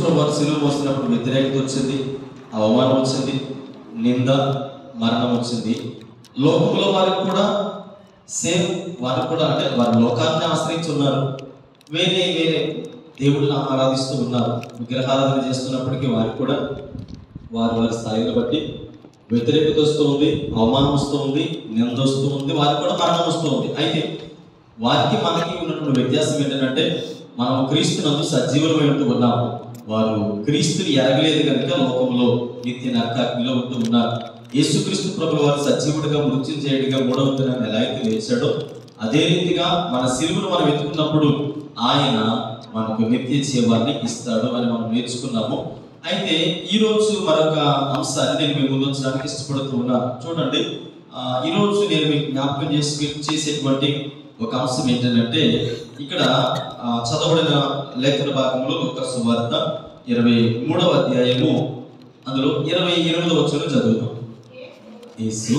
వారు సిలువ మోసినప్పుడు వ్యతిరేకత వచ్చింది అవమానం వచ్చింది నింద మరణం వచ్చింది లోకంలో వారికి కూడా సేమ్ వారికి కూడా అంటే వారి లోకాన్ని ఆశ్రయించి ఉన్నారు వేరే వేరే దేవుళ్ళని ఆరాధిస్తూ ఉన్నారు విగ్రహారాధన చేస్తున్నప్పటికీ వారికి కూడా వారి వారి స్థాయిని బట్టి వ్యతిరేకత వస్తూ ఉంది అవమానం వస్తూ ఉంది నింద వస్తూ ఉంది వారికి కూడా మరణం వస్తూ ఉంది అయితే వారికి మనకి ఉన్నటువంటి వ్యత్యాసం ఏంటంటే మనం క్రీస్తునందు సజీవులమై ఉంటూ ఉన్నాము వారు క్రీస్తుని ఎరగలేదు కనుక లోకంలో నిత్య నరకాగ్నిలో ఉంటూ ఉన్నారు యేసుక్రీస్తు ప్రభు వారు సజీవుడిగా మృత్యుం చేయడిగా మూడవ దినాన్ని ఎలా అయితే లేచాడో అదే రీతిగా మన సిలువను మనం ఎత్తుకున్నప్పుడు ఆయన మనకు నిత్య జీవాన్ని ఇస్తాడు అని మనం నేర్చుకున్నాము అయితే ఈ రోజు మరొక అంశాన్ని నేను మీ ముందు ఉంచడానికి ఇష్టపడుతూ ఉన్నాను చూడండి ఆ, ఈ రోజు నేను మీకు జ్ఞాపకం చేసి చేసేటువంటి ఒక అంశం ఏంటంటే ఇక్కడ ఆ, చదవబడిన లేఖన భాగంలో ఒక సువార్త ఇరవై మూడవ అధ్యాయము అందులో ఇరవై ఎనిమిదవ వచ్చిన చదువుతాం యేసు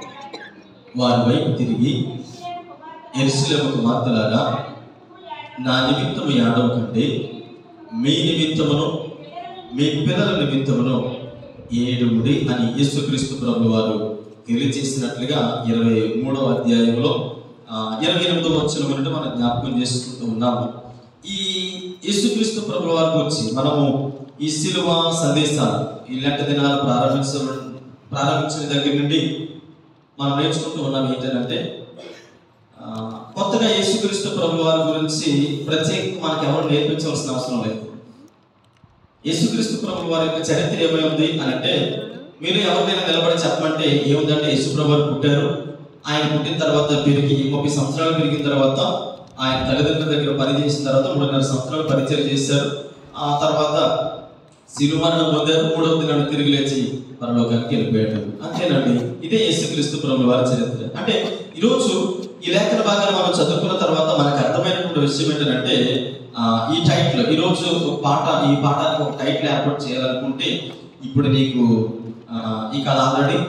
వారి వైపు తిరిగి ఎరుసలేము కుమార్తెలారా నా నిమిత్తము యాడవ కంటే మీ నిమిత్తమును మీ పిల్లల నిమిత్తమును ఏడుముడి అని యేసుక్రీస్తు ప్రభు వారు తెలియజేసినట్లుగా ఇరవై మూడవ అధ్యాయంలో ఆ, ఇరవై ఎనిమిదవ వచ్చిన నుండి మనం జ్ఞాపకం చేసుకుంటూ ఉన్నాము ఈ యేసుక్రీస్తు ప్రభు వారి గురించి మనము ఈ సిలువ సందేశాలు ఇలాంటి దినాలు ప్రారంభించ ప్రారంభించిన దగ్గర నుండి మనం నేర్చుకుంటూ ఉన్నాం ఏంటంటే ఆ, కొత్తగా యేసుక్రీస్తు ప్రభు వారి గురించి ప్రత్యేకంగా మనకు ఎవరు నేర్పించవలసిన అవసరం లేదు యేసుక్రీస్తు ప్రభు వారి యొక్క చరిత్ర ఏమై ఉంది అని అంటే మీరు ఎవరినైనా నిలబడి చెప్పమంటే ఏముందంటే యేసు ప్రభు వారు పుట్టారు ఆయన పుట్టిన తర్వాత పెరిగి ముప్పై సంవత్సరాలు పెరిగిన తర్వాత ఆయన తల్లిదండ్రుల దగ్గర పని చేసిన తర్వాత మూడున్నర సంవత్సరాలు పరిచయం చేశారు ఆ తర్వాత శిలుమరణం పొందారు మూడవ దినాన్ని తిరిగి లేచి పరలోకానికి వెళ్ళిపోయాడు అంతేనండి ఇదే యేసుక్రీస్తు ప్రభు వారి చరిత్ర అంటే ఈరోజు ఈ లేఖన భాగాన్ని మనం చదువుకున్న తర్వాత మనకు అర్థమైనటువంటి విషయం ఏంటంటే ఆ, ఈ టైటిల్ ఈరోజు ఒక పాట ఈ పాఠానికి ఒక టైటిల్ ఏర్పాటు చేయాలనుకుంటే ఇప్పుడు నీకు ఆ, ఈ కథ ఆల్రెడీ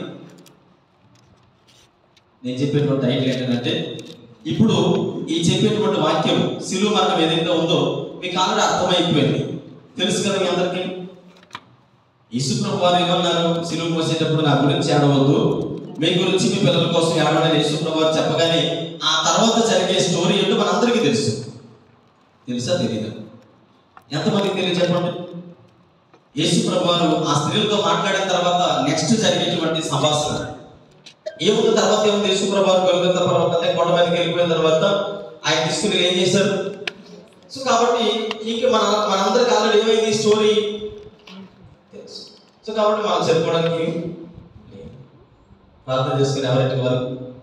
నేను చెప్పేటువంటి టైటిల్ ఏంటంటే ఇప్పుడు ఈ చెప్పేటువంటి వాక్యం సిలువ మరణం ఏదైతే ఉందో మీకు ఆల్రెడీ అర్థమైపోయింది తెలుసు కదా మీ అందరికీ యేసుప్రభు వారు ఏమన్నారు సిలువ మోసేటప్పుడు నా గురించి ఏడవద్దు మీ గురించి మీ పిల్లల కోసం ఏడవని యేసుప్రభు వారు చెప్పగానే ఆ తర్వాత జరిగే స్టోరీ ఏంటో మనందరికీ తెలుసు తెలుసా తెలీదా ఎంతమందికి తెలియదు చెప్పండి యేసుప్రభు వారు ఆ స్త్రీలతో మాట్లాడిన తర్వాత నెక్స్ట్ జరిగేటువంటి సంభాషణ ఏముంది తర్వాత ఏముంది యేసుప్రభు వారు గొలగొత్త పర్వతం అంటే కొండ మీదకి వెళ్ళిపోయిన తర్వాత ఆయన తీసుకుని ఏం చేశారు సో కాబట్టి ఇంక మన మనందరికి ఆల్రెడీ ఏమైంది స్టోరీ తెలుసు సో కాబట్టి మనం చెప్పుకోవడానికి లేదు. ప్రార్థన చేసుకుని ఎవరింటి వారు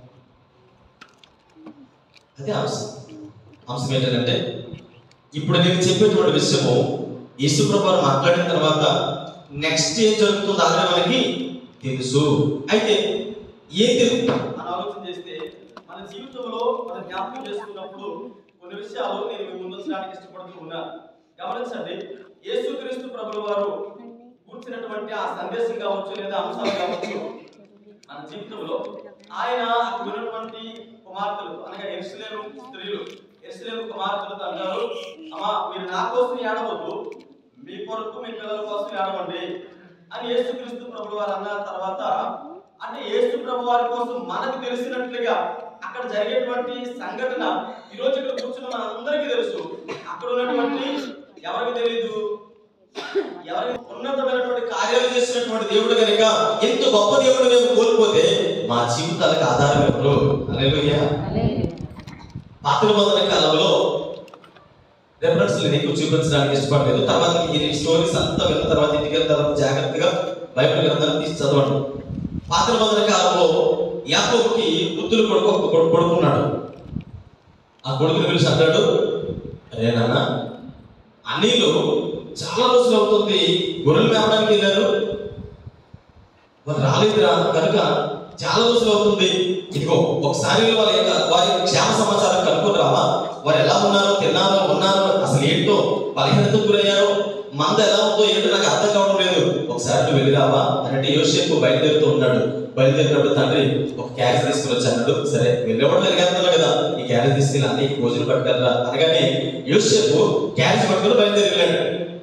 అదే అంశం అంశం ఏంటంటే ఇప్పుడు నేను చెప్పేటువంటి విషయము యేసుప్రభు వారు మాట్లాడిన తర్వాత నెక్స్ట్ ఏం జరుగుతుందో ఆల్రెడీ మనకి తెలుసు అయితే ఏం తెలుసు అని ఆలోచన చేస్తే మన జీవితంలో మనం జ్ఞాపకం చేసుకున్నప్పుడు కొన్ని విషయాలు నేను మీ ముందు ఉంచడానికి ఇష్టపడుతూ ఉన్నా గమనించండి యేసుక్రీస్తు ప్రభుల వారు కూర్చున్నటువంటి ఆ సందేశం కావచ్చు లేదా అంశాలు కావచ్చు మన జీవితంలో ఆయన అక్కడ ఉన్నటువంటి కుమార్తెలు అనగా ఎరుసలేము స్త్రీలు ఎరుసలేము కుమార్తెలు అంటారు అమ్మా మీరు నా కోసం ఏడవద్దు మీ కొరకు మీ పిల్లల కోసం ఏడవండి అని యేసుక్రీస్తు ప్రభు వారు అన్న తర్వాత అంటే యేసు ప్రభు వారి కోసం మనకు తెలిసినట్లుగా అక్కడ జరిగేటువంటి సంఘటన ఈ రోజు ఇక్కడ కూర్చున్న మన అందరికీ తెలుసు అక్కడ ఉన్నటువంటి ఎవరికి తెలియదు ఎవరి ఉన్నతమైనటువంటి కార్యాలు చేసినటువంటి దేవుడు కనుక ఎంత గొప్ప దేవుడు మేము కోల్పోతే మా జీవితాలకు ఆధారం ఎవరు హల్లెలూయా పాత నిబంధన కాలంలో రెఫరెన్స్ నీకు చూపించడానికి ఇష్టపడలేదు తర్వాత ఈ స్టోరీస్ అంతా విన్న తర్వాత ఇంటికి వెళ్ళిన తర్వాత జాగ్రత్తగా బైబిల్ గ్రంథాన్ని తీసి చదవండి పాత నిబంధన కాలంలో యాకోబుకి బుద్ధులు కొడుకు ఒక కొడుకు కొడుకున్నాడు ఆ కొడుకుని పిలిచి అన్నాడు అరే నాన్న అన్నీలు చాలా రోజులు అవుతుంది గొర్రెలు మేపడానికి వెళ్ళారు వారు రాలేదురా కనుక చాలా రోజులు అవుతుంది ఇదిగో ఒకసారి వాళ్ళ యొక్క వారి యొక్క క్షేమ సమాచారం కనుక్కొని రావా వారు ఎలా ఉన్నారో తిన్నారో ఉన్నారో అసలు ఏంటో బలహీనతకు గురయ్యారో మంద ఎలా ఉందో ఏంటో నాకు అర్థం కావడం లేదు ఒకసారి నువ్వు వెళ్ళి రావా అంటే యోసేపు బయలుదేరుతూ ఉన్నాడు బయలుదేరినప్పుడు తండ్రి ఒక క్యారేజ్ తీసుకుని వచ్చి అన్నాడు సరే వెళ్ళేవాడు వెళ్ళగలుగుతున్నావు కదా ఈ క్యారేజ్ తీసుకెళ్ళి అన్ని భోజనం పట్టుకెళ్ళరా అనగానే యోసేపు క్యారేజ్ పట్టుకుని బయలుదేరి వెళ్ళాడు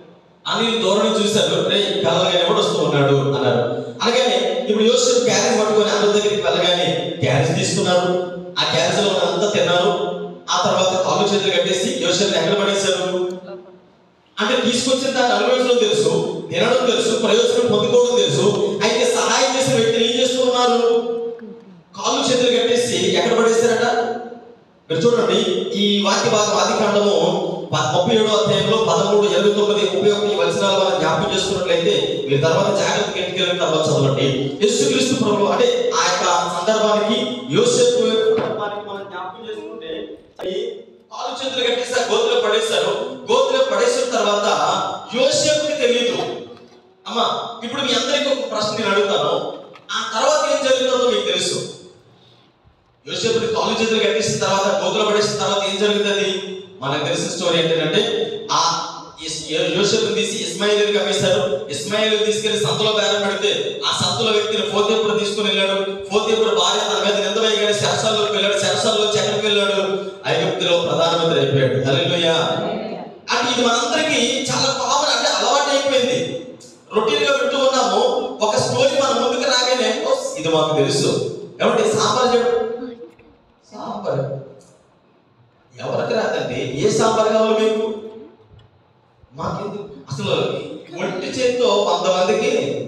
అని దూరం నుంచి చూశారు రే కళ్ళగా ఎవడు వస్తూ ఉన్నాడు అన్నారు అనగానే ఇప్పుడు యోసేపు క్యారేజ్ పట్టుకొని అందరి దగ్గరికి వెళ్ళగానే క్యారేజ్ తీసుకున్నారు ఆ క్యారేజ్ లో అంతా తిన్నారు ఆ తర్వాత కాళ్ళు చేతులు కట్టేసి యోసేపు ఎక్కడ పడేశారు అంటే తీసుకొచ్చిన దాన్ని అనుభవించడం తెలుసు తినడం తెలుసు ప్రయోజనం పొందుకోవడం తెలుసు అయితే సహాయం చేసిన వ్యక్తిని ఏం చేస్తూ ఉన్నారు కాళ్ళు చేతులు కట్టేసి ఎక్కడ పడేశారట మీరు చూడండి ఈ వాక్య భాగం ఆది కాండము ప- ముప్పై ఏడో అధ్యాయంలో పదమూడు ఇరవై తొమ్మిది ముప్పై ఒకటి వచనాలు మనం జ్ఞాపకం చేసుకున్నట్లయితే మీరు తర్వాత జాగ్రత్తగా ఇంటికి వెళ్ళిన తర్వాత చదవండి యేసుక్రీస్తు ప్రభు అంటే ఆ యొక్క సందర్భానికి యోసేపు యొక్క సందర్భానికి మనం జ్ఞాపకం చేసుకుంటే ఈ కాలు చేతులు కట్టేసి గోతులో పడేశారు గోతులో పడేసిన తర్వాత యోసేపుకి తెలియదు అమ్మా ఇప్పుడు మీ అందరికీ ఒక ప్రశ్న నేను అడుగుతాను ఆ తర్వాత ఏం జరుగుతుందో మీకు తెలుసు యోసేపుని కాలు చేతులు కట్టేసిన తర్వాత గోతులు పడేసిన తర్వాత ఏం జరుగుతుంది మనకు తెలిసిన స్టోరీ ఏంటంటే ఆ ఇస్- యో- యోసేపుని తీసి ఇస్మాయిల్ కమ్మేశారు ఇస్మాయిల్ తీసుకెళ్లి సంతలో బేరం పెడితే ఆ సంతలో వ్యక్తిని ఫోతేపుడు తీసుకుని వెళ్ళాడు ఫోతేపుడు భార్య తన మీద నింద వేయగానే శరసాల్లోకి వెళ్ళాడు శరసాల్లో ఎక్కడికి వెళ్ళాడు ఐగుప్తులో ప్రధానమంత్రి అయిపోయాడు హల్లెలూయా అంటే ఇది మనందరికీ చాలా కామన్ అంటే అలవాటు అయిపోయింది రొటీన్ గా వింటూ ఉన్నాము ఒక స్టోరీ మన ముందుకు రాగానే "ఓ, ఇది మాకు తెలుసు ఏమంటే సాంబార్ చెప్పు సాంబార్ ఎవరికి రాదండి ఏ సాంబార్ కావాలి మీకు మాకెందుకు అసలు ఒంటి చేతితో వంద మందికి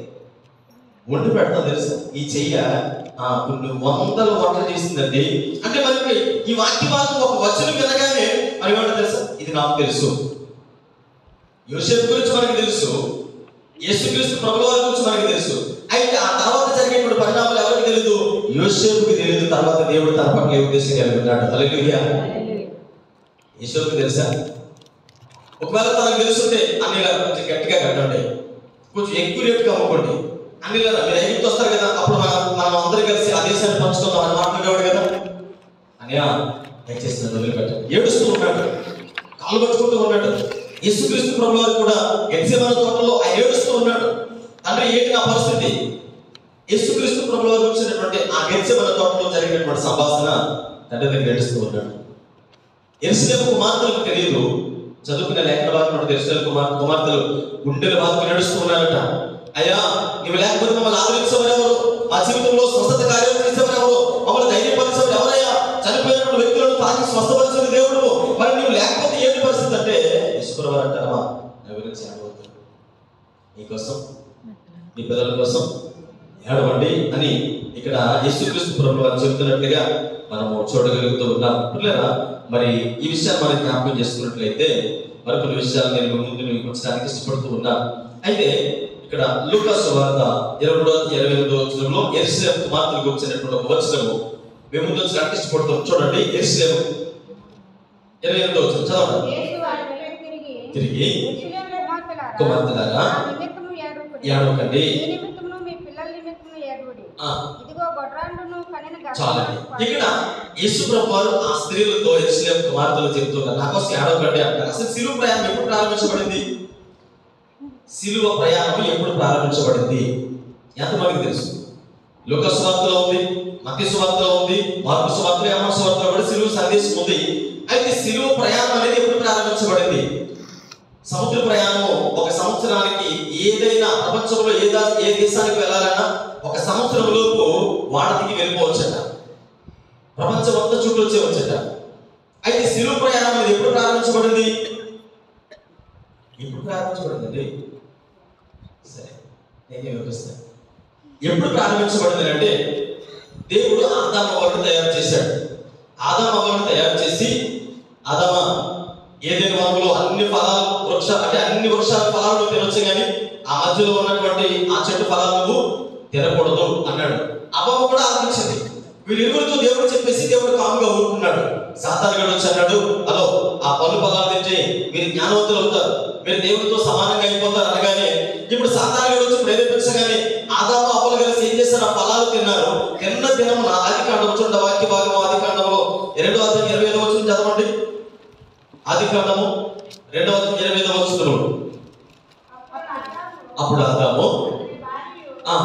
వండి పెడతాం తెలుసా ఈ చెయ్య ఆ, కొన్ని వందల వంటలు చేసిందండి అంటే మరి ఈ వాక్య భాగం ఒక వచనం వినగానే మరి ఏమంటే తెలుసా ఇది నాకు తెలుసు యోసేపు గురించి మనకి తెలుసు యేసుక్రీస్తు ప్రభుల వారి గురించి మనకి తెలుసు అయితే ఆ తర్వాత జరిగేటువంటి పరిణామాలు ఎవరికి తెలియదు యోసేపుకి తెలియదు తర్వాత దేవుడు తన పట్ల ఏ ఉద్దేశం కలిగి ఉన్నాడు హల్లెలూయా యేసుకి తెలుసా ఒకవేళ తనకు తెలుసుంటే అన్ని కొంచెం గట్టిగా కట్టండి కొంచెం ఎక్కువ రేటుగా అమ్ముకోండి అన్ని మీరు ఎగిరికి వస్తారు కదా అప్పుడు మనం మనం అందరం కలిసి ఆ దేశాన్ని పంచుకుందాం అని మాట్లాడేవాడు కదా అనియా దయచేసి నన్ను వదిలిపెట్టండి ఏడుస్తూ ఉన్నాడు కాలు పట్టుకుంటూ ఉన్నాడు యేసుక్రీస్తు ప్రభు వారు కూడా గెలిసేమన తోటలో ఆయన ఏడుస్తూ ఉన్నాడు తండ్రి ఏంటి నా పరిస్థితి యేసుక్రీస్తు ప్రభు వారు వచ్చినటువంటి ఆ గెలిసేమన తోటలో జరిగినటువంటి సంభాషణ తండ్రి దగ్గర ఏడుస్తూ ఉన్నాడు ఎరుసలేము కుమార్తెలకు తెలియదు చదువుకునే లేఖన భాగంలో ఎరుసలేము కుమార్ కుమార్తెలు గుండెలు బాధకు నడుస్తూ ఉన్నారట అయ్యా నువ్వు లేకపోతే మమ్మల్ని ఆదరించేవారు ఎవరు మా జీవితంలో స్వస్థత కార్యం చేసేవారు ఎవరు మమ్మల్ని ధైర్యపరిచేవారు ఎవరయ్యా చనిపోయినటువంటి వ్యక్తులను తాకి స్వస్థపరిచిన దేవుడు మరి నువ్వు లేకపోతే ఏంటి పరిస్థితి అంటే ఈశ్వరవారు అంటారమ్మా నా గురించి ఏడవద్దు నీకోసం నీ పిల్లల కోసం ఏడవండి అని ఇక్కడ యేసుక్రీస్తు ప్రభు వారు చెబుతున్నట్లుగా మనము చూడగలుగుతూ ఉన్నాం పిల్లరా మరి ఈ విషయాన్ని మనం జ్ఞాపకం చేసుకున్నట్లయితే మరికొన్ని విషయాలు నేను మీ ముందు మీకు ఉంచడానికి ఇష్టపడుతూ ఉన్నాను అయితే ఇక్కడ లూకాసు వార్త ఇరవై మూడో ఇరవై ఎనిమిదో వచనంలో ఎరుసలేం కుమార్తెలకు వచ్చినటువంటి ఒక వచనము మేము ముందు వచ్చడానికి ఇష్టపడుతాం చూడండి ఎరుసలేం ఇరవై ఎనిమిదో వచనం చదవండి యేసు వారి వెంట తిరిగి తిరిగి యెరూషలేము కుమార్తెలారా, కుమార్తెలారా, నా నిమిత్తము ఏడవకుడి. ఏడవకండి. మీ నిమిత్తమును మీ పిల్లల నిమిత్తము ఏడవుడి ఆ, ఇదిగో గొడ్రాండును కనిన చాలండి ఇక్కడ యేసు ప్రభు వారు ఆ స్త్రీలతో ఎరుసలేం కుమార్తెలు చెప్తున్నారు నా కోసం ఏడవకండి అంటారు అసలు సిలువ ప్రయాణం ఎప్పుడు ప్రారంభించబడింది సిలువ ప్రయాణం ఎప్పుడు ప్రారంభించబడింది ఎంతమందికి తెలుసు లోక సువార్తలో ఉంది మత్తి సువార్తలో ఉంది మార్పు సువార్తలో యమ సువార్తలో కూడా సిలువ సందేశం ఉంది అయితే సిలువ ప్రయాణం అనేది ఎప్పుడు ప్రారంభించబడింది సముద్ర ప్రయాణం ఒక సంవత్సరానికి ఏదైనా ప్రపంచంలో ఏ దా ఏ దేశానికి వెళ్ళాలన్నా ఒక సంవత్సరం లోపు వాడతికి వెళ్ళిపోవచ్చట ప్రపంచం అంతా చుట్టూ వచ్చేవచ్చట అయితే సిలువ ప్రయాణం అనేది ఎప్పుడు ప్రారంభించబడింది ఎప్పుడు ప్రారంభించబడిందండి సరే నేనే వివరిస్తాను ఎప్పుడు ప్రారంభించబడింది అంటే దేవుడు ఆదామ అవ్వలను తయారు చేశాడు ఆదామ అవ్వలను తయారు చేసి ఆదామ ఏదైనా వనంలో అన్ని ఫలాలు వృక్ష అంటే అన్ని వృక్షాల ఫలాలు నువ్వు తినొచ్చు కానీ ఆ మధ్యలో ఉన్నటువంటి ఆ చెట్టు ఫలాలు నువ్వు తినకూడదు అన్నాడు అవ్వ కూడా ఆలోచించింది వీళ్ళిరువురితో దేవుడు చెప్పేసి దేవుడు కాముగా ఊరుకున్నాడు సాతాను గడు వచ్చి అన్నాడు హలో ఆ పళ్ళు ఫలాలు తింటే మీరు జ్ఞానవంతులు అవుతారు మీరు దేవుడితో సమానంగా అయిపోతారు అనగానే ఇప్పుడు సాతాను గడు వచ్చి ప్రేరేపించగానే ఆదాము అవ్వలు కలిసి ఏం చేశారు ఆ ఫలాలు తిన్నారు తిన్న దినమున ఆది కాండం చూడండి వాక్య భాగం ఆది కాండంలో రెండో అధ్యాయం ఇరవై ఐదు వచ్చిన చదవండి ఆది కాండము రెండో అధ్యాయం ఇరవై ఐదు వచ్చిన అప్పుడు ఆదాము ఆ,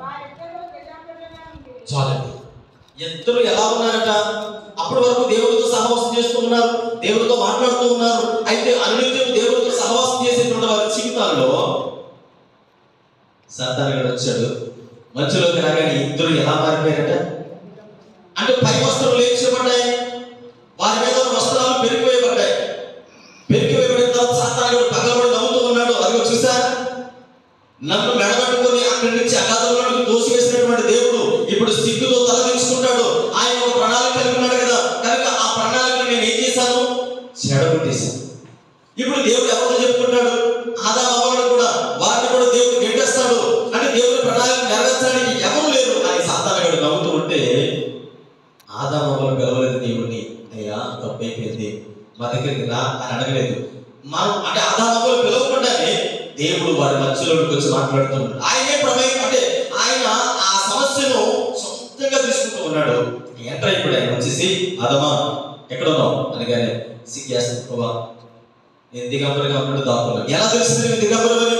చాలండి ఇద్దరు ఎలా ఉన్నారట అప్పటి వరకు దేవుడితో సహవాసం చేస్తూ ఉన్నారు దేవుడితో మాట్లాడుతూ ఉన్నారు అయితే అనునిత్యం దేవుడితో సహవాసం చేసేటువంటి వారు చీకటి జీవితాల్లో సాతానుడు వచ్చాడు మధ్యలోకి రాగానే ఇద్దరు ఎలా మారిపోయారట అంటే పై వస్త్రాలు లేచిపడ్డాయి వారి మీద ఉన్న వస్త్రాలు పెరిగివేయబడ్డాయి పెరిగివేయబడిన తర్వాత సాతానుడు పగలబడి నవ్వుతూ ఉన్నాడు అదిగో చూసా నన్ను మెడబట్టుకొని అక్కడి నుంచి అగాధంలోకి తోసివేసినటువంటి దేవుడు ఇప్పుడు సిగ్గుతో తలదించుకుంటాడు ఆయన ఒక ప్రణాళిక కలిగి ఉన్నాడు కదా కనుక ఆ ప్రణాళికను నేను ఏం చేశాను చెడగొట్టేశాను ఇప్పుడు దేవుడు ఎవరితో చెప్పుకుంటాడు ఆదా అవ్వడం కూడా వారిని కూడా దేవుడు గెంటేస్తాడు అంటే దేవుడి ప్రణాళిక నెరవేర్చడానికి ఎవరు లేరు అని సాతానగాడు నవ్వుతూ ఉంటే ఆదామవ్వలు పిలవలేదు దేవుడిని అయ్యా తప్పైపోయింది మా దగ్గరికి రా అని అడగలేదు మనం అంటే ఆదామవ్వలు పిలవకుండానే దేవుడు వారి మధ్యలోకి వచ్చి మాట్లాడుతున్నాడు ఆయనే ప్రమేయం అంటే ఆయన ఆ సమస్యను సొంతంగా తీసుకుంటూ ఉన్నాడు ఏంట్రా ఇప్పుడు ఆయన వచ్చేసి ఆదమా ఎక్కడ ఉన్నావు అనగానే సిగ్గేస్తుంది ప్రభా నేను దిగంబరిగా ఉన్నట్టు దాక్కున్నాను ఎలా తెలిసింది నేను దిగంబరమని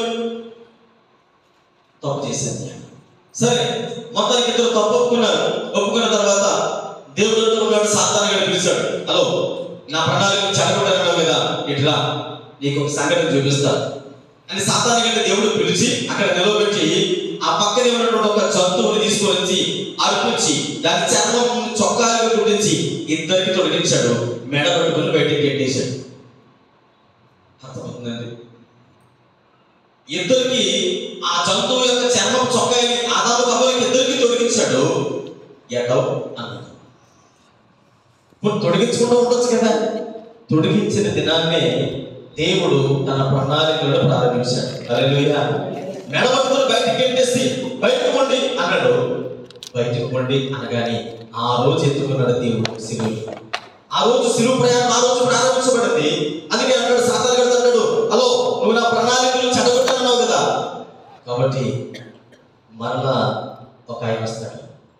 తప్పు చేశాను నేను. సరే మొత్తానికి ఇద్దరు తప్పు ఒప్పుకున్నారు ఒప్పుకున్న తర్వాత దేవుడు అంటూ ఉన్నాడు సాతానుగా పిలిచాడు హలో నా ప్రణాళిక చెడగొట్టడం మీద ఇట్లా నీకు ఒక సంఘటన చూపిస్తా అని సాతాను కంటే దేవుడు పిలిచి అక్కడ నిలబెట్టి ఆ పక్కనే ఉన్నటువంటి ఒక జంతువుని తీసుకొని వచ్చి అర్పించి దాని చర్మం చొక్కాలుగా కుట్టించి ఇద్దరికి తొలగించాడు మెడ పట్టుకుని బయటికి పెట్టేశాడు అర్థమవుతుందండి ఇద్దరికి ఆ జంతువు యొక్క చర్మం చొక్కాయని ఆదాము కబలకి ఇద్దరికి తొలగించాడు ఎటవ్ అన్నాడు ఇప్పుడు తొలగించకుండా ఉండొచ్చు కదా తొలగించిన దినాన్నే దేవుడు తన ప్రణాళికలను ప్రారంభించాడు అలెలుయ మెడబట్టుకుని బయటికి గెంటేసి బయటకు పండి అన్నాడు బయటకు పండి అనగానే ఆ రోజు ఎత్తుకున్నాడు దేవుడు శివుడు ఆ రోజు శిలువ ప్రయాణం ఆ రోజు ప్రారంభించబడింది అందుకే అన్నాడు సాతాను గారు అన్నాడు హలో నువ్వు నా ప్రణాళికలు చెడగొట్టన్నావు కదా కాబట్టి మరలా ఒక ఆయన వస్తాడు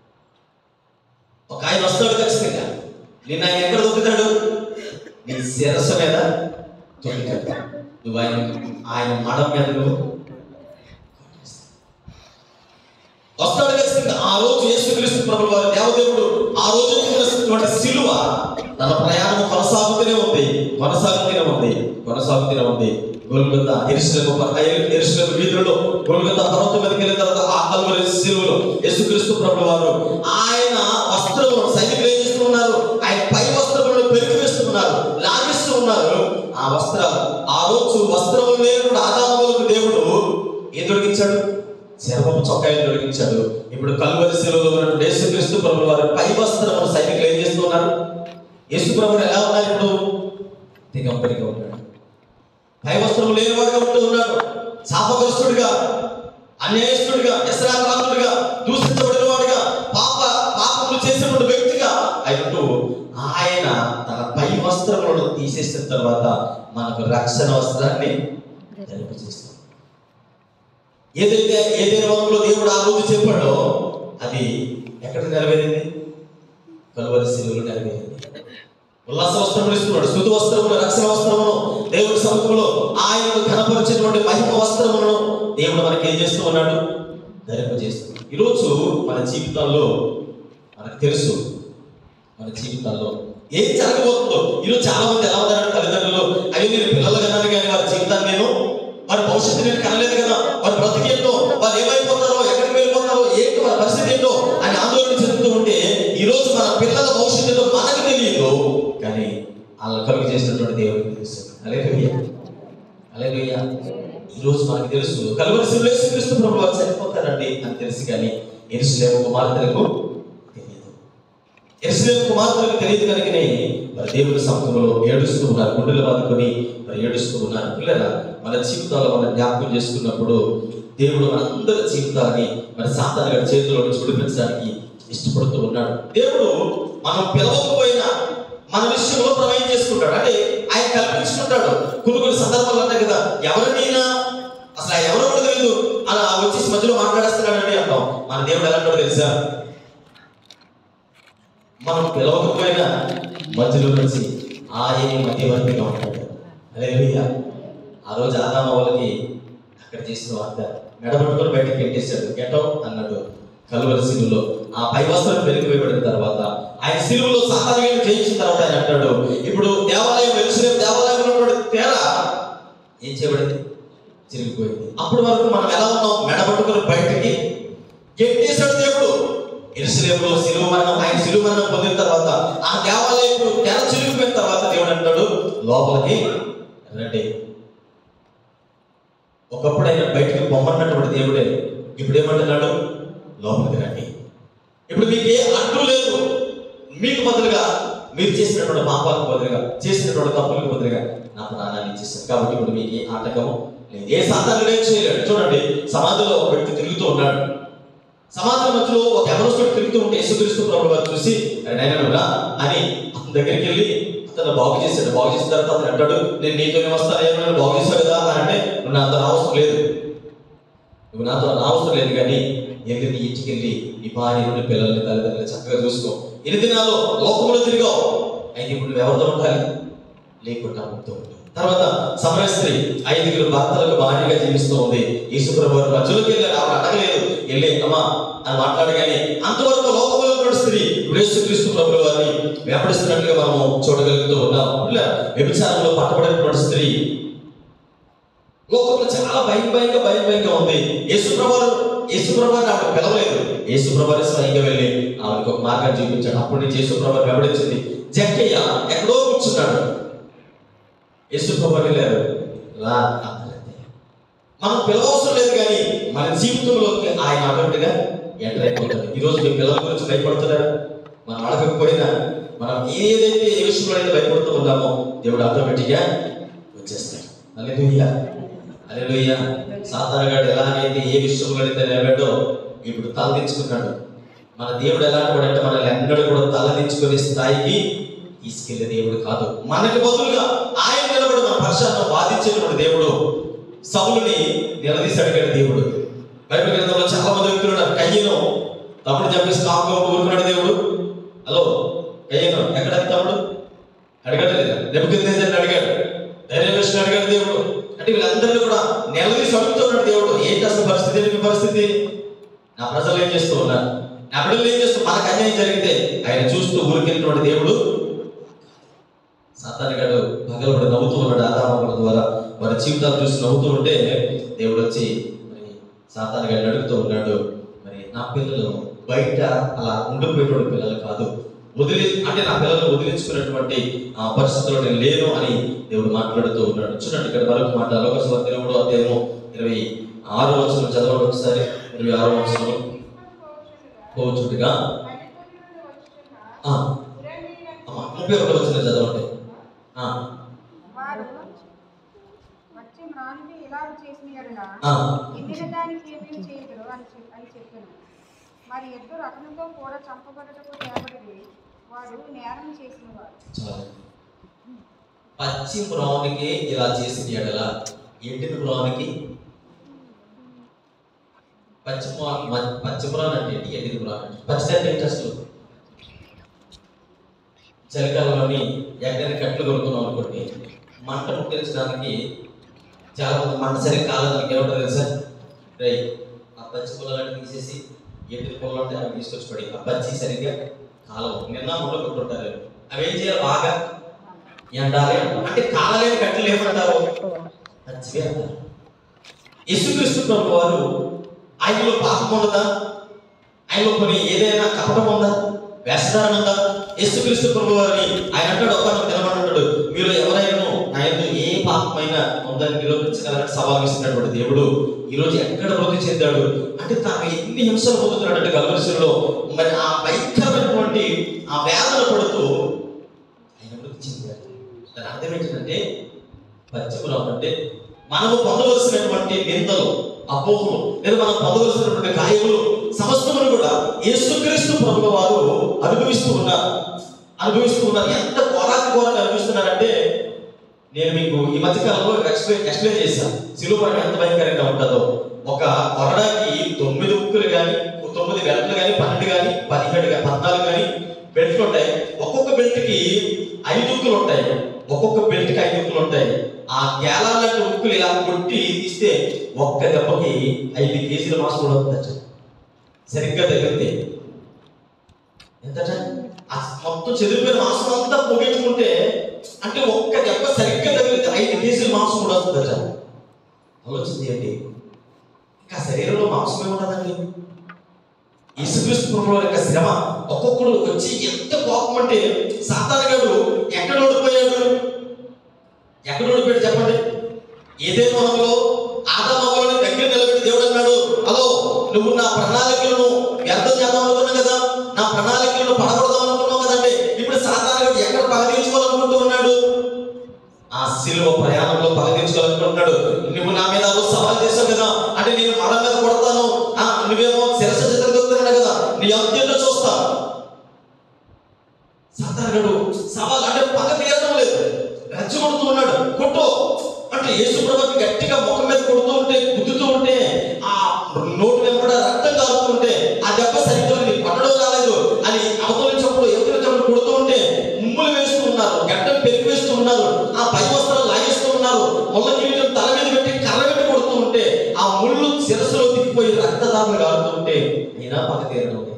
ఒక ఆయన వస్తాడు ఖచ్చితంగా నిన్న ఆయన ఎక్కడ దొక్కుతాడు నీ శిరస్సు మీద దొక్కుతాడు నువ్వు ఆయన ఆయన మడం మీద నువ్వు వస్తాడు ఖచ్చితంగా ఆ రోజు యేసుక్రీస్తు ప్రభు వారి దేవదేవుడు ఆ రోజు ఎత్తుకున్నటువంటి సిలువ తన ప్రయాణం కొనసాగుతూనే ఉంది కొనసాగుతూనే ఉంది కొనసాగుతూనే ఉంది గొల్గొంద ఎరుసలేము ఎరుసలేము వీధులలో గొల్గొంద పర్వతం మీదకి వెళ్ళిన తర్వాత ఆ కల్వరి సిలువలో యేసుక్రీస్తు ప్రభు వారు ఆయన వస్త్రములను సైనికులు ఏం చేస్తూ ఉన్నారు ఆయన పై వస్త్రములను పెరిగి వేస్తున్నారు లాగిస్తూ ఉన్నారు ఆ వస్త్రాలు ఆ రోజు వస్త్రములు లేకుండా ఆదాములకు దేవుడు ఏం తొలగించాడు చర్మపు చొక్కాయలు తొలగించాడు ఇప్పుడు కల్వరి శిలువలో ఉన్నటువంటి యేసుక్రీస్తు ప్రభు వారి పై వస్త్రమును సైనికులు ఏం చేస్తున్నారు యేసు ప్రభు ఎలా ఉన్నారు ఇప్పుడు దిగంబరిగా ఉన్నాడు పై వస్త్రము లేనివాడుగా ఉంటూ ఉన్నాడు శాపగ్రస్తుడిగా అన్యాయస్తుడిగా వ్యసనాక్రాంతుడిగా దూషించబడిన వాడిగా పాప పాపములు చేసినటువంటి వ్యక్తిగా అయినట్టు ఆయన తన పై వస్త్రములను తీసేసిన తర్వాత మనకు రక్షణ వస్త్రాన్ని ధరింపజేస్తాడు ఏదైతే ఏదైనా వనంలో దేవుడు ఆ రోజు చెప్పాడో అది ఎక్కడ నెరవేరింది కలువరి శిలువలో నెరవేరింది ఉల్లాస వస్త్రములు ఇస్తున్నాడు స్థుతి వస్త్రములు రక్షణ వస్త్రమును దేవుడి సముఖంలో ఆయనను కనపరిచినటువంటి మహిమ వస్త్రములను దేవుడు మనకి ఏం చేస్తూ ఉన్నాడు ధరింపజేస్తున్నాడు ఈరోజు మన జీవితాల్లో మనకు తెలుసు మన జీవితాల్లో ఏం జరగబోతుందో ఈరోజు చాలా మంది ఎలా ఉన్నారంటే తల్లిదండ్రులు అయ్యో నేను పిల్లలు కన్నాను కానీ వారి జీవితాన్ని నేను వారి భవిష్యత్తు నేను కనలేదు కదా వారి బ్రతికి ఏంటో వారు ఏమైపోతారో ఎక్కడికి వెళ్ళిపోతారో ఏంటో వారి పరిస్థితి ఏంటో అని ఆందోళన చెందుతూ ఉంటే ఈ రోజు మన పిల్లల భవిష్యత్తు ఏంటో మనకు తెలియదు కానీ వాళ్ళ కలుగు చేసినటువంటి దేవుడికి తెలుసు అలేలుయ్య అలేలుయ్య ఈ రోజు మనకు తెలుసు కలువరి క్రీస్తు ప్రభు వారు చనిపోతారండి అని తెలుసు కానీ ఎరుసలేము కుమార్తెలకు తెలియదు ఎరుసలేము కుమార్తెలకు తెలియదు కనుకనే మరి దేవుని సముఖంలో ఏడుస్తూ ఉన్నారు గుండెలు బాదుకొని మరి ఏడుస్తూ ఉన్నారు పిల్లల మన జీవితాల్లో మనం జ్ఞాపకం చేసుకున్నప్పుడు దేవుడు మనందరి జీవితాన్ని మరి సాతాను గారి చేతిలో నుంచి విడిపించడానికి ఇష్టపడుతూ ఉన్నాడు దేవుడు మనం పిలవకపోయినా మన విషయంలో ప్రమేయం చేసుకుంటాడు అంటే ఆయన కల్పించుకుంటాడు కొన్ని కొన్ని సందర్భాలు అంటాయి కదా ఎవరినైనా అసలు ఆయన ఎవరో కూడా తెలియదు అలా వచ్చేసి మధ్యలో మాట్లాడేస్తున్నాడండి అంటాం మన దేవుడు ఎలాంటో తెలుసా మనం పిలవకపోయినా మధ్యలో నుంచి ఆయనే మధ్యవర్తిగా ఉంటాడు అదే ఆ రోజు ఆదామ వాళ్ళకి అక్కడ చేసిన వార్త మెడబట్టుకొని బయటకు పెట్టేశాడు గెటో అన్నాడు కలువరి సిలువలో ఆ పై వస్త్రం పెరిగిపోయబడిన తర్వాత ఆయన సిలువలో సాధారణంగా జయించిన తర్వాత ఆయన అంటాడు ఇప్పుడు దేవాలయం వెలుసులేం దేవాలయంలో ఉన్నటువంటి తేర ఏం చేయబడింది చిరిగిపోయింది అప్పటి వరకు మనం ఎలా ఉన్నాం మెడబట్టుకుని బయటికి ఎట్టేశాడు దేవుడు ఎరుసలేములో సిలువ మరణం ఆయన సిలువ మరణం పొందిన తర్వాత ఆ దేవాలయం తెర చిరిగిపోయిన తర్వాత దేవుడు అంటాడు లోపలికి రండి ఒకప్పుడు ఆయన బయటికి పొమ్మన్నటువంటి దేవుడే ఇప్పుడు ఏమంటున్నాడు లోపలికి రండి ఇప్పుడు మీకు ఏ అడ్డు లేదు మీకు బదులుగా మీరు చేసినటువంటి పాపాలకు బదులుగా చేసినటువంటి తప్పులకు బదులుగా నా ప్రాణాన్ని ఇచ్చేస్తాను కాబట్టి ఇప్పుడు మీకు ఏ ఆటకము లేదు ఏ సాధారణ ఏం చేయలేడు చూడండి సమాధిలో ఒక వ్యక్తి తిరుగుతూ ఉన్నాడు సమాజం మధ్యలో ఒక ఎవరొస్తుడు తిరుగుతూ ఉంటే యేసుక్రీస్తు ప్రభు వారు చూసి నైనా అని అతని దగ్గరికి వెళ్ళి అతను బాగు చేశాడు బాగు చేసిన తర్వాత అతను అంటాడు నేను నీతోనే వస్తాను ఏమైనా బాగు చేశావు కదా అని అంటే నువ్వు నాతో అవసరం లేదు నువ్వు నాతో అవసరం లేదు కానీ వెళ్ళి నీ ఇంటికి వెళ్ళి నీ భార్య నుండి పిల్లల్ని తల్లిదండ్రులు చక్కగా చూసుకో ఎన్ని దినాలు లోకంలో తిరిగావు అయితే ఇప్పుడు నువ్వు ఎవరితో ఉండాలి లేకుండా ఉంటూ ఉండాలి తర్వాత సమర స్త్రీ ఐదుగురు భర్తలకు భార్యగా జీవిస్తూ ఉంది యేసుప్రభు వారు మధ్యలోకి వెళ్ళారు ఆవిడ అడగలేదు వెళ్ళే అమ్మా అని మాట్లాడగానే అంతవరకు లోకంలో ఉన్న స్త్రీ ఇప్పుడు యేసుక్రీస్తు ప్రభు వారిని వెంబడిస్తున్నట్లుగా మనము చూడగలుగుతూ ఉన్నాం ఇలా వ్యభిచారంలో పట్టబడినటువంటి స్త్రీ లోకంలో చాలా భయం భయంగా భయం భయంగా ఉంది యేసుప్రభు యేసుప్రభు ఆవిడ పిలవలేదు యేసుప్రభు స్వయంగా వెళ్ళి ఆవిడకి ఒక మార్గాన్ని చూపించాడు అప్పుడు నుంచి యేసుప్రభు వెంబడించింది జక్కయ్య ఎక్కడో కూర్చున్నాడు యేసుప్రభు వెళ్ళారు రా అన్నారంతే. మనం పిలవవసరం లేదు కానీ మన జీవితంలోకి ఆయన ఆటోమేటిక్గా ఎంటర్ అయిపోతుంది ఈ రోజు మీ పిల్లల గురించి భయపడుతున్నారు మనం అడగకపోయినా మనం ఏదైతే ఏ విషయంలో అయితే భయపడుతూ ఉన్నామో దేవుడు ఆటోమేటిక్గా వచ్చేస్తాడు అల్లెలుయ్య అల్లెలుయ్య సాతానగాడు ఎలాగైతే ఏ విషయంలో అయితే నిలబెట్టో ఇప్పుడు తలదించుకున్నాడు మన దేవుడు ఎలాంటి వాడు అంటే మనల్ని ఎన్నడూ కూడా తలదించుకునే స్థాయికి తీసుకెళ్లే దేవుడు కాదు మనకి బదులుగా ఆయన నిలబడి మన పక్షాన్ని బాధించేటువంటి దేవుడు సౌలుని నిలదీసి అడిగాడు దేవుడు బైబిల్ గ్రంథంలో చాలా మంది వ్యక్తులు ఉన్నారు కయ్యను తమ్ముడు చెప్పేసి కాపుగా ఊరుకున్నాడు దేవుడు హలో కయ్యను ఎక్కడ తమ్ముడు అడగడం లేదా నెప్పుకుందేజని అడిగాడు ధైర్యం విషయం అడిగాడు దేవుడు అంటే వీళ్ళందరినీ కూడా నిలదీసి అడుగుతున్నాడు దేవుడు ఏంటి అసలు పరిస్థితి ఏంటి మీ పరిస్థితి నా ప్రజలు ఏం చేస్తూ ఉన్నారు నా బిడ్డలు ఏం చేస్తూ మనకు అన్యాయం జరిగితే ఆయన చూస్తూ ఊరికెళ్ళినటువంటి దేవుడు సాతాని గారు పగలబడి నవ్వుతూ ఉన్నాడు ఆదామముల ద్వారా వారి జీవితాలు చూసి నవ్వుతూ ఉంటే దేవుడు వచ్చి మరి సాతాని గారిని అడుగుతూ ఉన్నాడు మరి నా పిల్లలు బయట అలా ఉండిపోయేటువంటి పిల్లలు కాదు వదిలి అంటే నా పిల్లలు వదిలించుకున్నటువంటి ఆ పరిస్థితిలో నేను లేను అని దేవుడు మాట్లాడుతూ ఉన్నాడు చూడండి ఇక్కడ మరొక మాట లోకసభ ఇరవై అధ్యాయము ఇరవై ఆరు వచనం చదవండి ఒకసారి ఇరవై ఆరు వచనం పోచుట్టుగా ఆ, అమ్మా, ముప్పై ఒకటి వచ్చిన చదవండి ఆ, వారు వచ్చి మ్రాన్వి ఇలా చేసిన ఎడల ఆ, ఎండిన దానికి ఏమేమి చేయగలరు అని చెప్- అని చెప్పాను మరి ఇద్దరు అతనితో కూడా చంపబడటకు తేబడి వారు నేరం చేసిన వారు చాలు పచ్చి మ్రానికి ఇలా చేసిన ఎడల ఎండిన మ్రానికి పచ్చి మ్రా- మ- పచ్చి మ్రాన్ అంటే ఏంటి ఎండిన మ్రాన్ అంటే పచ్చి అంటే ఏంటి అసలు చలికాలంలోని ఎక్కడైనా కట్లు కొనుక్కున్నాం అనుకోండి మంట ముట్టించడానికి చాలా మంది మంట సరిగ్గా కాలడానికి ఏమంటారు తెలుసా రై ఆ పచ్చి పుల్లలన్నీ తీసేసి ఎండిన పుల్లలు ఉంటే అవి తీసుకొచ్చి పడి ఆ పచ్చి సరిగ్గా కాలం నిన్న మొదలు కొట్టుంటారు అవి ఏం చేయాలి బాగా ఎండాలి అంటే కాలలేని కట్టలు ఏమంటారు పచ్చివే అంటారు యేసుక్రీస్తు ప్రభు వారు ఆయనలో పాపం ఉన్నదా ఆయనలో కొన్ని ఏదైనా కపటం ఉందా వేషధారణ ఉందా యేసుక్రీస్తు ప్రభు వారిని ఆయన అంటాడు ఒక నిలబడి మీరు ఎవరైనా ఆయన ఏ పాపమైనా ఉందని నిరూపించగలని సవాల్ ఇస్తున్నటువంటి దేవుడు ఈ రోజు ఎక్కడ వృద్ధి చెందాడు అంటే తాను ఎన్ని హింసలు పొందుతున్నాడంటే గల్వరిశిలో మరి ఆ భయంకరమైనటువంటి ఆ వేదన పడుతూ ఆయన వృద్ధి చెందాడు దాని అర్థం ఏంటంటే పశ్చిమరావు అంటే మనము పొందవలసినటువంటి నిందలు అపోహలు లేదా మనం పొందవలసినటువంటి గాయములు సమస్తమును కూడా యేసుక్రీస్తు ప్రభుల వారు అనుభవిస్తూ ఉన్నారు అనుభవిస్తూ ఉన్నారు ఎంత ఘోరాతి ఘోరంగా అనుభవిస్తున్నారంటే నేను మీకు ఈ మధ్య కాలంలో ఎక్స్ప్లెయిన్ ఎక్స్ప్లెయిన్ చేశాను సిలువ మరణం ఎంత భయంకరంగా ఉంటుందో ఒక కొరడాకి తొమ్మిది ఉక్కులు కానీ తొమ్మిది బెల్ట్లు కానీ పన్నెండు కానీ పదిహేడు కానీ పద్నాలుగు కానీ బెల్ట్లు ఉంటాయి ఒక్కొక్క బెల్ట్కి ఐదు ఉక్కులు ఉంటాయి ఒక్కొక్క బెల్ట్కి ఐదు ఉక్కులు ఉంటాయి ఆ గేలాలకు ఉక్కులు ఇలా కొట్టి తీస్తే ఒక్క దెబ్బకి ఐదు కేజీల మాసం కూడా అవుతుంది సరిగ్గా తగిలితే ఎంతట ఆ మొత్తం చెదిరిపోయిన మాంసం అంతా పొగెట్టుకుంటే అంటే ఒక్క దెబ్బ సరిగ్గా తగిలితే ఐదు కేజీల మాంసం కూడా వస్తుందట ఆలోచన చేయండి ఇంకా శరీరంలో మాంసమే ఉన్నదండి యేసుక్రీస్తు ప్రభువు యొక్క శ్రమ ఒక్కొక్కడు వచ్చి ఎంత కోపం అంటే సాతానగాడు ఎక్కడ ఓడిపోయాడు ఎక్కడ ఓడిపోయాడు చెప్పండి ఏదే మనలో ఆదామని దగ్గర నిలబెట్టి దేవుడు అన్నాడు హలో నువ్వు నా ప్రణాళికలను వ్యర్థం చేద్దాం అనుకున్నావు కదా నా ప్రణాళికలను పడగొడదాం అనుకున్నావు కదండి ఇప్పుడు సాతానగాడు ఎక్కడ పగ తీర్చుకోవాలనుకుంటూ ఉన్నాడు ఆ శిలువ ప్రయాణంలో పగ తీర్చుకోవాలనుకుంటున్నాడు నువ్వు నా మీద రోజు సవాల్ చేసావు కదా అంటే నేను మడ మీద కొడతాను ఆ నువ్వేమో శిరస చిత్రగుతున్నాడు కదా నీ అంత్యంలో చూస్తా సాతానుడు సవాల్ అంటే పగ తీయడం లేదు రెచ్చగొడుతూ ఉన్నాడు కొట్టు అంటే యేసు ప్రభుకి గట్టిగా ముఖం మీద కొడుతూ ఉంటే గుద్దుతూ ఉంటే ఆ నోటు వెంబడ రక్తం కారుతూ ఉంటే ఆ దెబ్బ సరిగ్గా నీకు పట్టడం రాలేదు అని అవతల చెప్పుడు ఎవరి చెప్పుడు కొడుతూ ఉంటే ముమ్ములు వేస్తూ ఉన్నారు గడ్డం పెరిగి వేస్తూ ఉన్నారు ఆ పై వస్త్రాలు లాగేస్తూ ఉన్నారు ముళ్ళ కిరీటం తల మీద పెట్టి కర్ర పెట్టి కొడుతూ ఉంటే ఆ ముళ్ళు శిరస్సులో దిగిపోయి రక్తదారులు కారుతూ ఉంటే అయినా పగ తీరడం లేదు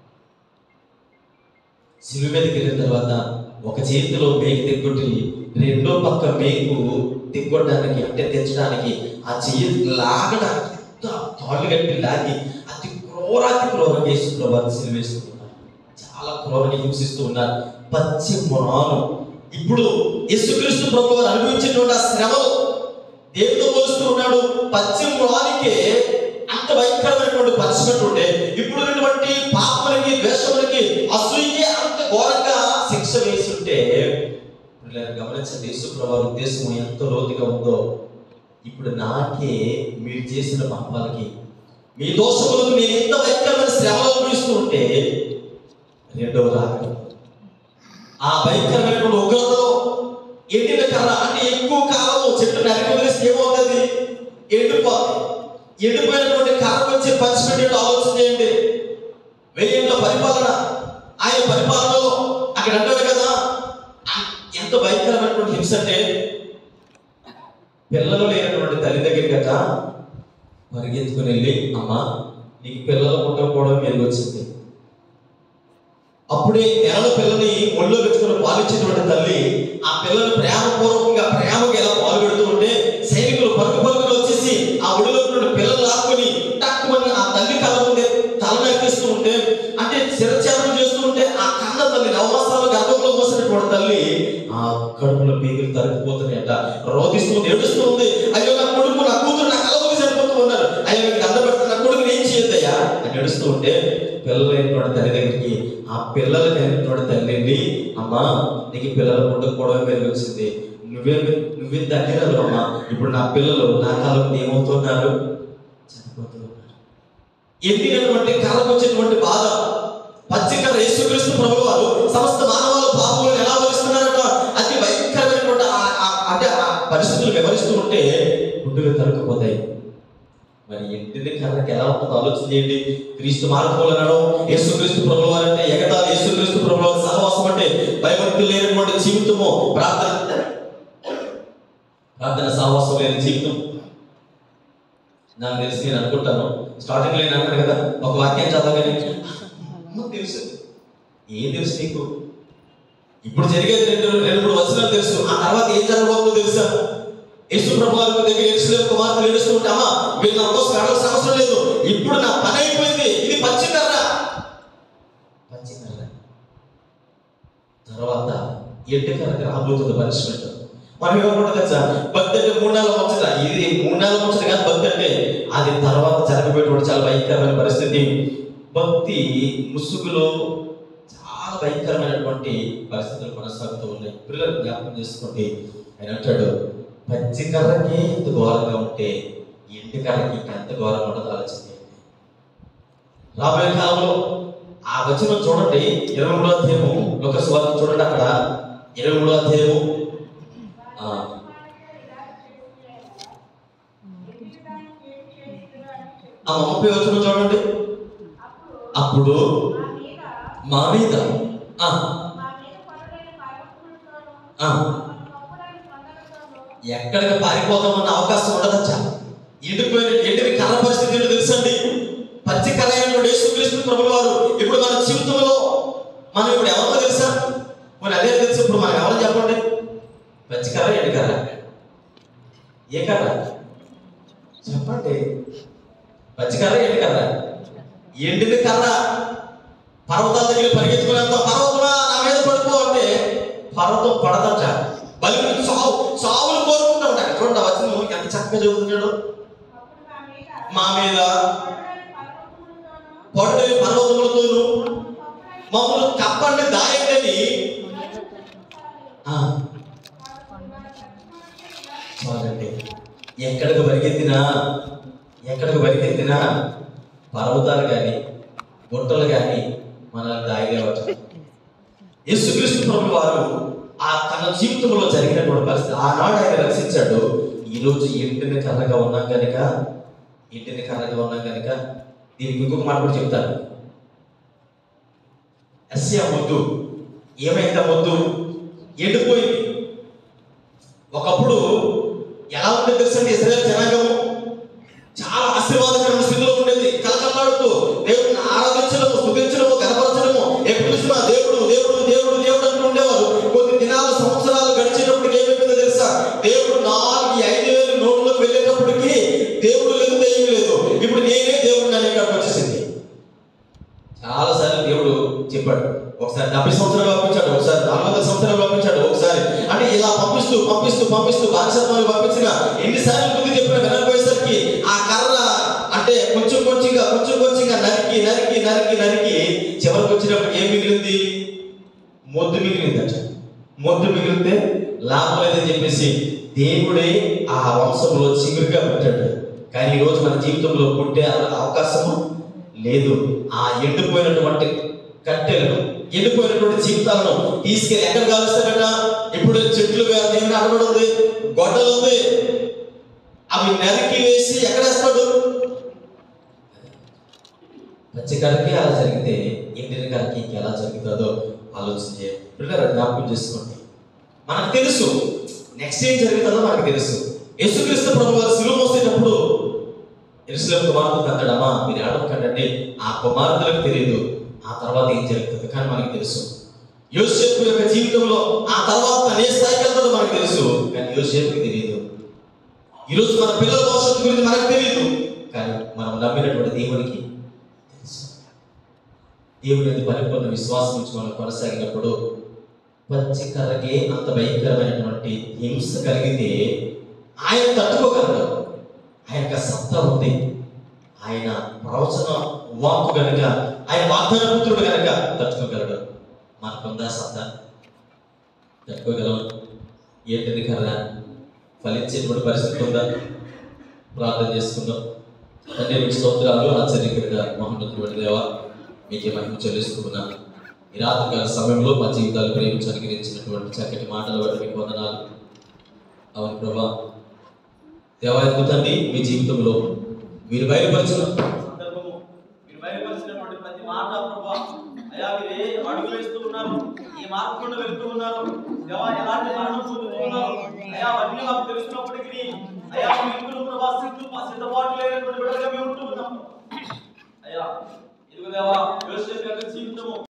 సిలువ మీదకి వెళ్ళిన తర్వాత ఒక చేతిలో మేకు తెగ్గొట్టి రెండో పక్క మేకు తెగ్గొట్టడానికి అంటే తెచ్చడానికి ఆ చెయ్యి లాగడానికి ఎంత తాళ్ళు కట్టి లాగి అతి క్రూరాతి క్రూరంగా వేస్తూ వారు సిలువేస్తున్నారు చాలా క్రూరంగా హింసిస్తూ ఉన్నారు పచ్చి మొనాలు ఇప్పుడు యేసుక్రీస్తు ప్రభు వారు అనుభవించినటువంటి ఆ శ్రమలు దేవుడు పోలుస్తూ ఉన్నాడు పచ్చి మొనానికే అంత భయంకరమైనటువంటి పనిష్మెంట్ ఉంటే ఇప్పుడు ఉన్నటువంటి పాపములకి ద్వేషములకి అసూయకి అంత ఘోరంగా శిక్ష వేసి ఉంటే పిల్లలు గమనించండి యేసుప్రభు ఉద్దేశం ఎంత లోతుగా ఉందో ఇప్పుడు నాకే మీరు చేసిన పాపాలకి మీ దోషములకు నేను ఎంత భయంకరమైన శ్రమలు అనుభవిస్తూ ఉంటే రెండవ రాక ఆ భయంకరమైనటువంటి ఉగ్రతలో ఎండిన కర్ర అంటే ఎక్కువ కాలం చెట్టు నరికి వదిలేస్తే ఏమవుతుంది ఎండిపోతుంది ఎండిపోయినటువంటి కర్ర వచ్చి పంచిపెట్టి ఆలోచన చేయండి వెయ్యేళ్ళ పరిపాలన ఆయన పరిపాలనలో అక్కడ అంటాడు కదా ఆ- ఎంత భయంకరమైనటువంటి హింస అంటే పిల్లలు లేనటువంటి తల్లి దగ్గరికి అట పరిగెత్తుకుని వెళ్ళి అమ్మా నీకు పిల్లలు పుట్టకపోవడం మెరుగు వచ్చింది అప్పుడే నెలల పిల్లని ఒళ్ళో పెట్టుకుని పాలిచ్చినటువంటి తల్లి ఆ పిల్లని ప్రేమపూర్వకంగా ప్రేమగా ఎలా పాలు పెడుతూ ఉంటే సైనికులు పరుగు పరుగులు వచ్చేసి ఆ ఒడిలో ఉన్నటువంటి పిల్లలు లాక్కుని టక్కుమని ఆ తల్లి కళ్ళ ముందే తల నరికిస్తూ ఉంటే అంటే శిరఛేదనం చేస్తూ ఉంటే ఆ కన్న తల్లి నవమాసాలు గర్భంలో మోసినటువంటి తల్లి ఆ కడుపులో పీకులు తరిగిపోతున్నాయట రోధిస్తూ ఉంది, ఏడుస్తూ ఉంది అయ్యో నా కొడుకు నా కూతురు నా కలవకి సరిపోతూ ఉన్నారు అయ్యో మీకు దండ పెడతా నా కొడుకు ఏం చేయొద్దయ్యా అని ఏడుస్తూ ఉంటే పిల్లలైనటువంటి తల్లి దగ్గరికి ఆ పిల్లలకి అయినటువంటి తల్లిని అమ్మా నీకు పిల్లలు పుట్టకపోవడమే మెరుగు వచ్చింది నువ్వే నువ్వే దగ్గరలు అమ్మా ఇప్పుడు నా పిల్లలు నా కాలం ఏమవుతున్నారు చనిపోతున్నారు ఎండినటువంటి కర్రకు వచ్చేటువంటి బాధ పచ్చికర యేసుక్రీస్తు ప్రభు వారు సమస్త మానవాళి పాపములను ఎలా భరిస్తున్నారట అతి భయంకరమైనటువంటి ఆ- ఆ- అంటే ఆ పరిస్థితులు వివరిస్తూ ఉంటే గుడ్డులు తరుక్కుపోతాయి మరి ఎండిన కర్రకి ఎలా ఉంటుందో ఆలోచన చేయండి క్రీస్తు మార్గంలో నడవం యేసుక్రీస్తు ప్రభు వారు అంటే ఎగతాలు యేసుక్రీస్తు ప్రభు వారి సహవాసం అంటే భయభక్తులు లేనటువంటి జీవితము ప్రార్థన ప్రార్థన సహవాసం లేని జీవితం నాకు తెలిసి నేను అనుకుంటాను స్టార్టింగ్ లో నేను అన్నాను కదా ఒక వాక్యం చదవగానే "అమ్మ, తెలుసు ఏం తెలుసు నీకు ఇప్పుడు జరిగేది రెండు రెండు మూడు వచనాలు తెలుసు ఆ తర్వాత ఏం జరగబోతుందో తెలుసా యేసు ప్రభు వారి దగ్గర ఎరుసలేం కుమార్తెలు ఏడుస్తూ ఉంటే అమ్మా వీళ్ళు నా కోసం అడగాల్సిన అవసరం లేదు ఇప్పుడు నా పని అయిపోయింది ఇది పచ్చికర్ర పచ్చికర్ర తర్వాత ఎండుకర్రకి రాబోతుంది పనిష్మెంట్ మనం ఏమనుకుంటాం కదా భక్తి అంటే మూడు నెలల ముచ్చట ఇది మూడు నెలల ముచ్చట కాదు భక్తి అంటే అది తర్వాత జరగబోయేటువంటి చాలా భయంకరమైన పరిస్థితి భక్తి ముసుగులో చాలా భయంకరమైనటువంటి పరిస్థితులు కొనసాగుతూ ఉన్నాయి పిల్లలు జ్ఞాపకం చేసుకోండి ఆయన అంటాడు పచ్చి కర్రకి ఎంత ఘోరంగా ఉంటే ఎండు కర్రకి ఇంకా ఎంత ఘోరంగా ఉండదు ఆలోచన చేయండి. రాబోయే కాలంలో ఆ వచనం చూడండి ఇరవై మూడో అధ్యాయము ఒక స్వార్థం చూడండి అక్కడ ఇరవై మూడో అధ్యాయము ఆ, ఆ ముప్పై వచనం చూడండి అప్పుడు మా మీద ఆ, ఆ, ఎక్కడికి పారిపోతామన్న అవకాశం ఉండదచ్చా ఎండిపోయిన ఎండిన కర్ర పరిస్థితి ఏంటో తెలుసండి పచ్చి కర్ర అయినటువంటి యేసుక్రీస్తు ప్రభుల వారు ఇప్పుడు మన జీవితంలో మనం ఇప్పుడు ఎవరో తెలుసా మరి అదే తెలుసు ఇప్పుడు మనం ఎవరో చెప్పండి పచ్చి కర్ర ఎండి కర్ర ఏ కర్ర చెప్పండి పచ్చికర్ర ఎండు కర్ర ఎండిన కర్ర పర్వతాల దగ్గర పరిగెత్తుకునేంత పర్వతమా నా మీద పడిపో అంటే పర్వతం పడదట బలి సావు సావులు కోరుకుంటా ఉంటాడు చూడండి వచ్చిన ఎంత చక్కగా చెబుతున్నాడు అప్పుడు నా మీద మా మీద పడుడని పర్వతములతోనూ, పడుడని పర్వతములతోనూ కప్పుడని మమ్మల్ని కప్పండి దాయండి ఆ, చాలండి ఎక్కడికి పరిగెత్తినా ఎక్కడికి పరిగెత్తినా పర్వతాలు కానీ గుట్టలు కానీ మనల్ని దాయలేవచ్చు యేసుక్రీస్తు ప్రభు వారు ఆ తన జీవితంలో జరిగినటువంటి పరిస్థితి ఆనాడు ఆయన రక్షించాడు ఈరోజు ఎండిన కర్రగా ఉన్నాం కనుక ఎండిన కర్రగా ఉన్నాం కనుక దీనికి ఇంకొక మాట కూడా చెప్తాను ఎస్యా మొద్దు ఏమైందా మొద్దు ఎండిపోయింది ఒకప్పుడు ఎలా ఉండేది తెలుసండి ఇస్రాయల్ జనాంగం చాలా ఆశీర్వాదకరమైన స్థితిలో ఉండేది కలకల్లాడుతూ దేవుడిని ఆరాధించడము స్థుతించడము గనపరచడము ఎప్పుడు చూసినా దేవుడు దేవుడు దేవుడు దేవుడు అంటూ ఉండేవారు కొద్ది దినాలు సంవత్సరాలు గడిచేటప్పటికి ఏమైపోయిందో తెలుసా దేవుడు నాలుగు ఐదు వేలు నోట్లోకి వెళ్ళేటప్పటికి దేవుడు లేదు దెయ్యం లేదు ఇప్పుడు నేనే దేవుడు అని ఇక్కడికి వచ్చేసింది చాలా సార్లు దేవుడు చెప్పాడు ఒకసారి డెబ్బై సంవత్సరాలు పంపించాడు ఒకసారి నాలుగు వందల సంవత్సరాలు పంపించాడు ఒకసారి అంటే ఇలా పంపిస్తూ పంపిస్తూ పంపిస్తూ బానిసత్వాలు పంపించిన ఎన్నిసార్లు బుద్ధి చెప్పిన వినకపోయేసరికి ఆ కర్ర అంటే కొంచెం కొంచెంగా కొంచెం కొంచెంగా నరికి నరికి నరికి నరికి చివరికి వచ్చినప్పుడు ఏం మిగిలింది మొద్దు మిగిలిందట మొద్దు మిగిలితే లాభం లేదని చెప్పేసి దేవుడే ఆ వంశంలో చిగురుగా పెట్టాడు కానీ ఈ రోజు మన జీవితంలో పుట్టే అవకాశము లేదు ఆ ఎండిపోయినటువంటి కట్టెలను ఎండిపోయినటువంటి జీవితాలను తీసుకెళ్ళి ఎక్కడ కాలుస్తాడట ఇప్పుడు చెట్లుగా దేవుని అడగడం ఉంది గొడ్డలు ఉంది అవి నరికి వేసి ఎక్కడ వేస్తాడు పచ్చికరకి అలా జరిగితే ఎండిన కరకి ఇంకెలా జరుగుతుందో ఆలోచన చేయండి పిల్లలు జ్ఞాపకం చేసుకోండి మనకు తెలుసు నెక్స్ట్ ఏం జరుగుతుందో మనకు తెలుసు యేసుక్రీస్తు ప్రభు వారు సిలువ మోసేటప్పుడు ఎరుసలేం కుమార్తె అంటాడమ్మా మీరు ఆడకండి ఆ కుమార్తెలకు తెలియదు ఆ తర్వాత ఏం జరుగుతుంది కానీ మనకి తెలుసు యోసేపు యొక్క జీవితంలో ఆ తర్వాత తను ఏ స్థాయికి వెళ్తాడో మనకు తెలుసు కానీ యోసేపుకి తెలియదు ఈరోజు మన పిల్లల భవిష్యత్తు గురించి మనకు తెలియదు కానీ మనం నమ్మినటువంటి దేవునికి తెలుసు దేవుని మీద పరిపూర్ణ విశ్వాసం ఉంచి మనం కొనసాగినప్పుడు పచ్చి కర్రకి అంత భయంకరమైనటువంటి హింస కలిగితే ఆయన తట్టుకోగలడు ఆయన యొక్క సత్తా ఉంది ఆయన ప్రవచన వాక్కు కనుక ఆయన వాగ్దాన పుత్రుడు కనుక తట్టుకోగలడు మనకుందా సత్తా తట్టుకోగలం ఏంటిది కదా ఫలించేటువంటి పరిస్థితి ఉందా ప్రార్థన చేసుకుందాం తండ్రి మీకు స్తోత్రాలు ఆశ్చర్యకరంగా మహోన్నతుడి దేవా మీకే మహిమ చెల్లిస్తున్నాను ఈ రాత్రికాల సమయంలో మా జీవితాలు ప్రేమించడానికి ఇచ్చినటువంటి చక్కటి మాటల బట్టి మీకు వందనాలు అవును ప్రభా దేవా తండ్రి మీ జీవితంలో మీరు బయలుపరిచిన సందర్భము మీరు బయలుపరిచినటువంటి ప్రతి మాట ప్రభా అయా మీరు ఏ అడుగులు వేస్తూ ఉన్నారు ఈ మార్గంలో వెళ్తూ ఉన్నారు దేవా ఎలాంటి మరణం పొందుతూ ఉన్నారు అయా అవన్నీ మాకు తెలుస్తున్నప్పటికీ అయా మీకు ప్రభా సిద్ధు సిద్ధపాటు లేనటువంటి బిడ్డలుగా మేము ఉంటూ ఉన్నాము అయ్యా ఇదిగో దేవా యోసేపు యొక్క జీవితము